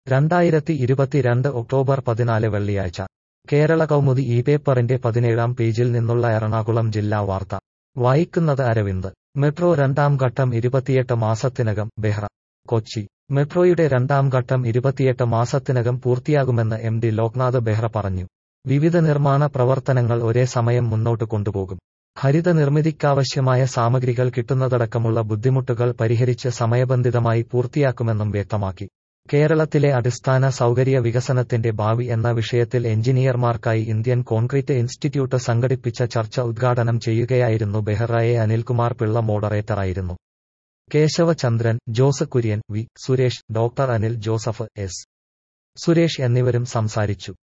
രണ്ടായിരത്തി ഇരുപത്തിരണ്ട് ഒക്ടോബർ പതിനാല് വെള്ളിയാഴ്ച കേരള കൗമുദി ഈ പേപ്പറിന്റെ പതിനേഴാം പേജിൽ നിന്നുള്ള എറണാകുളം ജില്ലാ വാർത്ത വായിക്കുന്നത് അരവിന്ദ് മെട്രോ രണ്ടാം ഘട്ടം ഇരുപത്തിയെട്ട് മാസത്തിനകം ബെഹ്റ കൊച്ചി മെട്രോയുടെ രണ്ടാം ഘട്ടം ഇരുപത്തിയെട്ട് മാസത്തിനകം പൂർത്തിയാകുമെന്ന് എം ഡി ലോക്നാഥ് ബെഹ്റ പറഞ്ഞു വിവിധ നിർമ്മാണ പ്രവർത്തനങ്ങൾ ഒരേ സമയം മുന്നോട്ട് കൊണ്ടുപോകും ഹരിത നിർമ്മിതിക്കാവശ്യമായ സാമഗ്രികൾ കിട്ടുന്നതടക്കമുള്ള ബുദ്ധിമുട്ടുകൾ പരിഹരിച്ച് സമയബന്ധിതമായി പൂർത്തിയാക്കുമെന്നും വ്യക്തമാക്കി കേരളത്തിലെ അടിസ്ഥാന സൗകര്യ വികസനത്തിന്റെ ഭാവി എന്ന വിഷയത്തിൽ എഞ്ചിനീയർമാർക്കായി ഇന്ത്യൻ കോൺക്രീറ്റ് ഇൻസ്റ്റിറ്റ്യൂട്ട് സംഘടിപ്പിച്ച ചർച്ച ഉദ്ഘാടനം ചെയ്യുകയായിരുന്നു ബെഹ്റയെ അനിൽകുമാർ പിള്ള മോഡറേറ്ററായിരുന്നു Keshavachandran Jose Kurian V Suresh doctor Anil Joseph S Suresh എന്നിവരും സംസാരിച്ചു